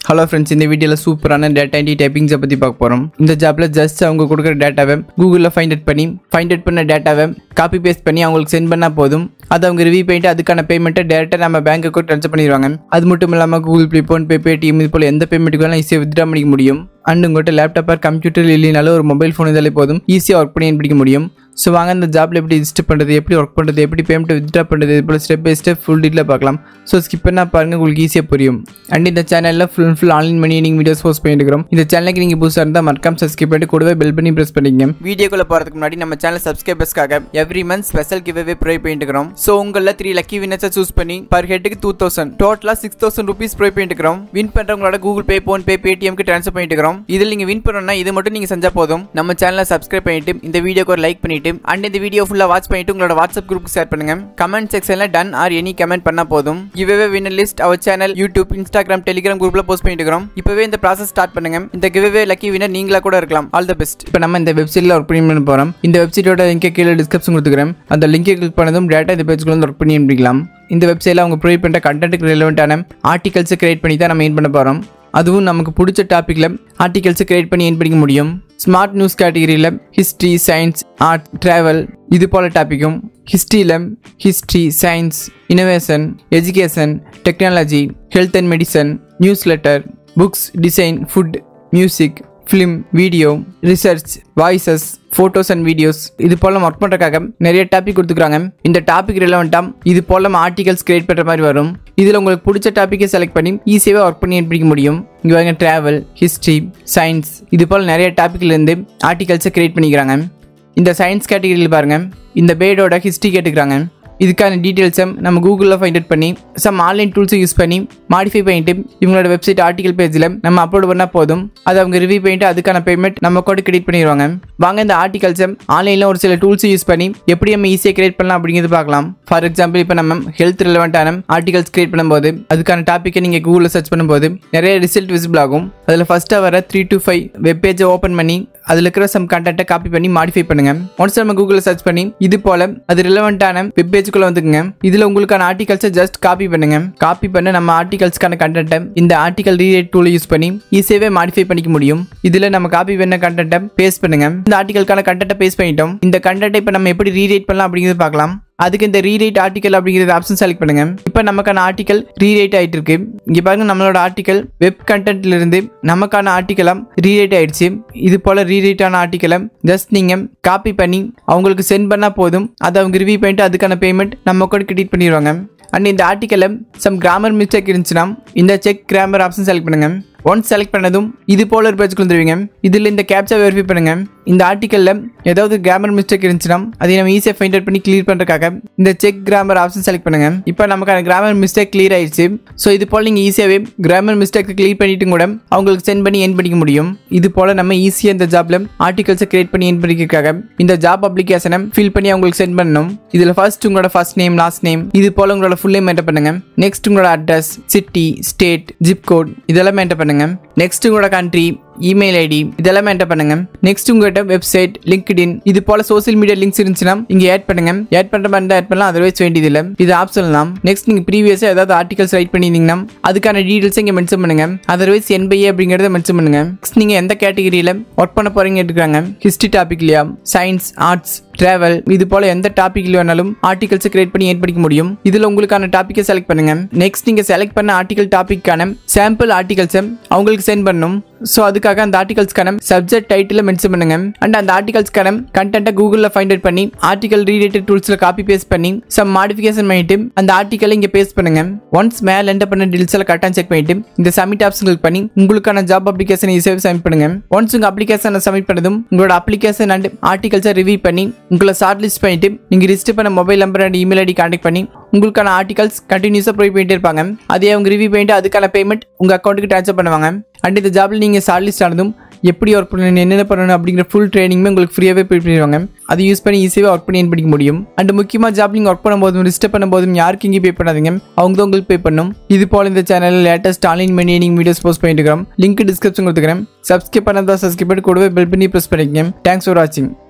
hello friends இந்த வீடியோவில் சூப்பரான டேட்டா என்டி டைப்பிங்ஸை பற்றி பார்க்க போகிறோம் இந்த ஜாப்பில் ஜஸ்ட் அவங்க கொடுக்குற டேட்டாவை கூகுளில் ஃபைண்ட் அவுட் பண்ணி ஃபைண்ட் அவுட் பண்ண டேட்டாவை காப்பி பேஸ்ட் பண்ணி அவங்களுக்கு சென்ட் பண்ணால் போதும் அதை அவங்க ரிவ்யூ பண்ணிட்டு அதுக்கான பேமெண்ட்டை டேரெக்டாக நம்ம பேங்க் அக்கௌண்ட் ட்ரான்ஸ்ஃபர் பண்ணிடுவாங்க அது மட்டும் இல்லாமல் கூகுள் பே ஃபோன்பே பேடிஎம் இது போல் எந்த பேமெண்ட்டுக்கு வேணாலும் ஈஸியாக வித்ட்ரா பண்ணிக்க முடியும் அண்ட் உங்கள்கிட்ட லேப்டாப் கம்ப்யூட்டர் இல்லைனாலும் ஒரு மொபைல் ஃபோன் இதாலே போதும் ஈஸியாக ஒர்க் பண்ணி பிடிக்க முடியும் ஸோ வாங்க இந்த ஜாப்ல எப்படி ரிஜிஸ்டர் பண்ணுறது எப்படி ஒர்க் பண்ணுறது எப்படி பேமெண்ட் வித்ட்ரா பண்ணுறது இது போல் step by step full detail பார்க்கலாம் ஸோ ஸ்கிப் பண்ணால் பாருங்கள் உங்களுக்கு ஈஸியாக புரியும் அண்ட் இந்த சேனலில் ஃபுல் ஃபுல் ஆன்லைன் மணி நீங்கள் வீடியோஸ் போஸ்ட் பண்ணிட்டு இருக்கிறோம் இந்த சேனலுக்கு நீங்கள் புதுசாக இருந்தால் மறக்காம சப்ஸ்கிரைப் பண்ணிட்டு கூடவே பெல் பண்ணி ப்ரெஸ் பண்ணிக்கங்க வீடியோக்குள்ள போகிறதுக்கு முன்னாடி நம்ம சேனல் சப்ஸ்கிரைபர்ஸ்க்காக every month special giveaway provide பண்ணிட்டு இருக்கிறோம் ஸோ உங்களில் த்ரீ லக்கி வினர்ஸை சூஸ் பண்ணி பர் ஹெட்டுக்கு டூ தௌசண்ட் டோட்டலாக சிக்ஸ் தௌசண்ட் ருபீஸ் ப்ரொவைட் பண்ணிட்டு இருக்கிறோம் வின் பண்ணுறவங்களோட கூகுள் பே ஃபோன் பே பேடிஎம்க்கு ட்ரான்ஸ்ஃபர் பண்ணிட்டு இருக்கிறோம் இதில் நீங்கள் வின் பண்ணணும்னா இது மட்டும் நீங்கள் செஞ்சால் போதும் நம்ம சேனலை சப்ஸ்கிரைப் பண்ணிட்டு இந்த வீடியோக்கு ஒரு லைக் பண்ணிட்டு அண்ட் இந்த வீடியோ ஃபுல்லாக வாட்ச் பண்ணிட்டு உங்களோட வாட்ஸ்அப் குரூப் ஷேர் பண்ணுங்க கமெண்ட் செக்ஷனில் டன் ஆர் எனி கமெண்ட் பண்ணால் போதும் giveaway winner list our channel YouTube Instagram Telegram குரூப்பில் போஸ்ட் பண்ணிட்டு இருக்கிறோம் இப்போவே இந்த ப்ராசஸ் ஸ்டார்ட் பண்ணுங்க இந்த கிவ்வே லக்கி வின்னர் நீங்களா கூட இருக்கலாம் ஆல் த பெஸ்ட் இப்போ நம்ம இந்த வெப்சைட்டில் ஒர்க் பண்ணி பண்ண போகிறோம் இந்த வெப்சைட்டோட லிங்கை கீழே டிஸ்கிரிப்ஷன் கொடுத்துக்கிறேன் அந்த லிங்கை கிளிக் பண்ணதும் டேட்டா இந்த பேஜ்க்குள்ள வந்து ஒர்க் பண்ணி பண்ணிக்கலாம் இந்த வெப்சைட்டில் அவங்க ப்ரொவைட் பண்ணுற கண்டென்ட்டுக்கு ரிலவெண்ட்டான ஆர்டிகல்ஸை கிரியேட் பண்ணி தான் நம்ம ஏன் பண்ண போகிறோம் அதுவும் நமக்கு பிடிச்ச டாப்பிக்கில் ஆர்டிகல்ஸை கிரியேட் பண்ணி ஏன் படிக்க முடியும் ஸ்மார்ட் நியூஸ் கேட்டகரியில் ஹிஸ்ட்ரி சயின்ஸ் ஆர்ட் ட்ராவல் இது போல் டாப்பிக்கும் ஹிஸ்ட்ரியில் history science innovation education technology health and medicine newsletter books design food music film video research voices photos and videos இது போல ஒர்க் பண்ணுறதுக்காக நிறைய டாபிக் கொடுத்துக்கிறாங்க இந்த டாபிக் ரிலவெண்ட்டாக இது போல ஆர்டிகல்ஸ் கிரியேட் பண்ணுற மாதிரி வரும் இதில் உங்களுக்கு பிடிச்ச டாப்பிக்கை செலக்ட் பண்ணி ஈஸியாகவே ஒர்க் பண்ணி பிடிக்க முடியும் இங்கே வாங்க ட்ராவல் ஹிஸ்ட்ரி சயின்ஸ் இது போல் நிறைய டாப்பிக்லேருந்து ஆர்டிகல்ஸை கிரியேட் பண்ணிக்கிறாங்க இந்த சயின்ஸ் கேட்டகரியில் பாருங்கள் இந்த பேடோட ஹிஸ்ட்ரி கேட்டுக்கிறாங்க இதுக்கான டீட்டெயில்ஸை நம்ம கூகுளில் ஃபைண்ட் அவுட் பண்ணி சம் ஆன்லைன் டூல்ஸை யூஸ் பண்ணி மாடிஃபை பண்ணிட்டு இவங்களோட வெப்சைட் ஆர்டிகல் பேஜில் நம்ம அப்லோட் பண்ணால் போதும் அதை அவங்க ரிவ்யூ பண்ணிட்டு அதுக்கான பேமெண்ட் நம்ம கூட கிரியேட் பண்ணிடுவாங்க வாங்க இந்த ஆர்டிகல்ஸை ஆன்லைனில் ஒரு சில டூல்ஸை யூஸ் பண்ணி எப்படி நம்ம ஈஸியாக கிரியேட் பண்ணலாம் அப்படிங்கிறது பார்க்கலாம் ஃபார் எக்ஸாம்பிள் இப்போ நம்ம ஹெல்த் ரிலவெண்ட்டான ஆர்டிகல்ஸ் கிரியேட் பண்ணும்போது அதுக்கான டாப்பிக்கை நீங்கள் கூகுளில் சர்ச் பண்ணும்போது நிறைய ரிசல்ட் விசிபிள் ஆகும் அதில் ஃபஸ்ட்டாக வர த்ரீ டு ஃபைவ் வெப் பேஜை ஓப்பன் பண்ணி அதில் இருக்கிற சம் கண்டென்ட்டை காப்பி பண்ணி மாடிஃபை பண்ணுங்க ஒன்ஸ் நம்ம கூகுளில் சர்ச் பண்ணி இது போல அது ரிலவெண்ட்டான வெப் பேஜுக்குள்ள வந்துக்குங்க இதில் உங்களுக்கான ஆர்டிகல்ஸை ஜஸ்ட் காப்பி பண்ணுங்க காப்பி பண்ண நம்ம ஆர்டிகல்ஸ்க்கான கண்டென்ட்டை இந்த ஆர்டிகல் ரீரேட் டூலை யூஸ் பண்ணி ஈஸியாகவே மாடிஃபை பண்ணிக்க முடியும் இதில் நம்ம காப்பி பண்ண கண்டென்ட்டை பேஸ்ட் பண்ணுங்க இந்த ஆர்டிகல்க்கான கண்டென்ட்டை பேஸ்ட் பண்ணிட்டோம் இந்த கண்டென்ட்டை இப்போ நம்ம எப்படி ரீரேட் பண்ணலாம் அப்படிங்கிறது பார்க்கலாம் அதுக்கு இந்த ரீரைட் ஆர்டிகல் அப்படிங்கிறது ஆப்ஷன் செலக்ட் பண்ணுங்க இப்போ நமக்கான ஆர்டிகல் ரீரைட் ஆயிட்டு இருக்கு இங்க பாருங்க நம்மளோட ஆர்டிகல் வெப் கண்டென்ட்ல இருந்து நமக்கான ஆர்டிகலாம் ரீரைட் ஆயிடுச்சு இது போல ரீரைட் ஆன ஆர்டிகலை ஜஸ்ட் நீங்க காப்பி பண்ணி அவங்களுக்கு சென்ட் பண்ணா போதும் அதை அவங்க ரிவ்யூ பண்ணிட்டு அதுக்கான பேமெண்ட் நம்ம கூட கிரெடிட் பண்ணிடுவாங்க அண்ட் இந்த ஆர்டிக்கலில் சம் கிராமர் மிஸ்டேக் இருந்துச்சுன்னா இந்த செக் கிராமர் ஆப்ஷன் செலக்ட் பண்ணுங்க ஒன்ஸ் செலக்ட் பண்ணதும் இது போல ஒரு பேஜுக்கு வந்துருவீங்க இதில் இந்த கேப்சா வெரிஃபை பண்ணுங்க இந்த ஆர்டிக்கலில் ஏதாவது கிராமர் மிஸ்டேக் இருந்துச்சுன்னா அதை நம்ம ஈஸியாக ஃபைண்ட் அவுட் பண்ணி கிளியர் பண்ணுறதுக்காக இந்த செக் கிராமர் ஆப்ஷன் செலக்ட் பண்ணுங்க இப்போ நமக்கான கிராமர் மிஸ்டேக் கிளியர் ஆயிடுச்சு ஸோ இது போல் நீங்கள் ஈஸியாகவே கிராமர் மிஸ்டேக் கிளியர் பண்ணிட்டு கூட அவங்களுக்கு சென்ட் பண்ணி என் பண்ணிக்க முடியும் இது போல் நம்ம ஈஸியாக இந்த ஜாப்ல ஆர்டிகல்ஸை கிரியேட் பண்ணி என் பண்ணிக்கிறதுக்காக இந்த ஜாப் அப்ளிகேஷனை ஃபில் பண்ணி அவங்களுக்கு சென்ட் பண்ணணும் இதில் ஃபர்ஸ்ட் உங்களோட ஃபர்ஸ்ட் நேம் லாஸ்ட் நேம் இது போல் உங்களோட ஃபுல் நேம் என்டர் பண்ணுங்க நெக்ஸ்ட் உங்களோட address city state zip code இதெல்லாம் என்டர் பண்ணுங்க நெக்ஸ்ட் உங்களோட கண்ட்ரி இமெயில் ஐடி இதெல்லாம் என்டர் பண்ணுங்க நெக்ஸ்ட் உங்ககிட்ட வெப்சைட் லிங்க்டின் இது போல சோசியல் மீடியா லிங்க்ஸ் இருந்துச்சுன்னா இங்க ஆட் பண்ணுங்க ஆட் பண்ற மாதிரி இருந்தா ஆட் பண்ணலாம் அதர்வைஸ் வேண்டியது இல்லை இது ஆப்ஷன் தான் நெக்ஸ்ட் நீங்க ப்ரீவியஸா ஏதாவது ஆர்டிகல்ஸ் ரைட் பண்ணியிருந்தீங்கன்னா அதுக்கான டீடைல்ஸ் இங்க மென்ஷன் பண்ணுங்க அதர்வைஸ் என்பிஏ அப்படிங்கறத மென்ஷன் பண்ணுங்க நெக்ஸ்ட் நீங்க எந்த கேட்டகரியில ஒர்க் பண்ண போறீங்க எடுக்கிறாங்க ஹிஸ்டரி டாபிக்லயா சயின்ஸ் ஆர்ட்ஸ் டிராவல் இது போல எந்த டாபிக்ல வேணாலும் ஆர்டிகல்ஸ் கிரியேட் பண்ணி ஏட் பண்ணிக்க முடியும் இதுல உங்களுக்கான டாபிக்கை செலக்ட் பண்ணுங்க நெக்ஸ்ட் நீங்க செலக்ட் பண்ண ஆர்டிகல் டாபிக்கான சாம்பிள் ஆர்டிகல்ஸை அவங்களுக்கு சென்ட் பண்ணணும் ஸோ அதுக்காக அந்த ஆர்டிகல்ஸ்க்கான சப்ஜெக்ட் டைட்டில் மென்ஷன் பண்ணுங்க அண்ட் அந்த ஆர்டிகல்ஸ்க்கான கண்டென்ட்டை கூகுளில் ஃபைண்ட் அவுட் பண்ணி ஆர்டிகல் ரீடேட்டட் டூல்ஸில் காப்பி பேஸ்ட் பண்ணி சம் மாடிஃபிகேஷன் பண்ணிட்டு அந்த ஆர்டிக்கலை இங்கே பேஸ்ட் பண்ணுங்க ஒன்ஸ் மேலே என்டர் பண்ண டீல்ஸ் எல்லாம் கரெக்டாக செக் பண்ணிட்டு இந்த சப்மிட் ஆப்ஷன் கிளிக் பண்ணி உங்களுக்கான ஜாப் அப்ளிகேஷன் ஈஸியாக சப்மிட் பண்ணுங்க ஒன்ஸ் உங்க அப்ளிகேஷனை சப்மிட் பண்ணதும் உங்களோட அப்ளிகேஷன் அண்ட் ஆர்டிகல்ஸை ரிவ்யூ பண்ணி உங்களை ஷார்ட் லிஸ்ட் பண்ணிட்டு நீங்கள் ரிஜிஸ்டர் பண்ண mobile number and email ID contact பண்ணி உங்களுக்கான ஆர்டிகல்ஸ் கண்டினியூஸாக ப்ரொவைட் பண்ணிட்டே இருப்பாங்க அதே அவங்க ரிவ்யூ பண்ணிட்டு அதுக்கான பேமெண்ட் உங்கள் அக்கௌண்ட்டுக்கு ட்ரான்ஸ்ஃபர் பண்ணுவாங்க அண்ட் இந்த ஜாப்ல நீங்கள் ஷார்ட் லிஸ்ட் ஆனதும் எப்படி ஒர்க் பண்ணணும் என்னென்ன பண்ணணும் அப்படிங்கிற ஃபுல் ட்ரைனிங்குமே உங்களுக்கு ஃப்ரீயாகவே ப்ரொவைட் பண்ணிடுவாங்க அதை யூஸ் பண்ணி ஈஸியாக ஒர்க் பண்ணி படிக்க முடியும் அண்ட் முக்கியமாக ஜாப் நீங்கள் ஒர்க் பண்ணும்போதும் ரிஜிஸ்டர் பண்ணும்போதும் யாருக்கு இங்கே பே பண்ணாதீங்க அவங்க தான் உங்களுக்கு பே பண்ணும் இது போல் இந்த சேனலில் லேட்டஸ்ட் ஆன்லைன் மணி நீங்கள் வீடியோஸ் போஸ்ட் பண்ணிட்டு இருக்கிறோம் லிங்க் டிஸ்கிரிப்ஷன் கொடுத்துக்கிறேன் சப்ஸ்கிரைப் பண்ணாதான் சப்ஸ்கிரைப் பண்ணி கூடவே பெல் பண்ணி ப்ரெஸ் பண்ணிக்கங்க தேங்க்ஸ் ஃபார் வாட்சிங்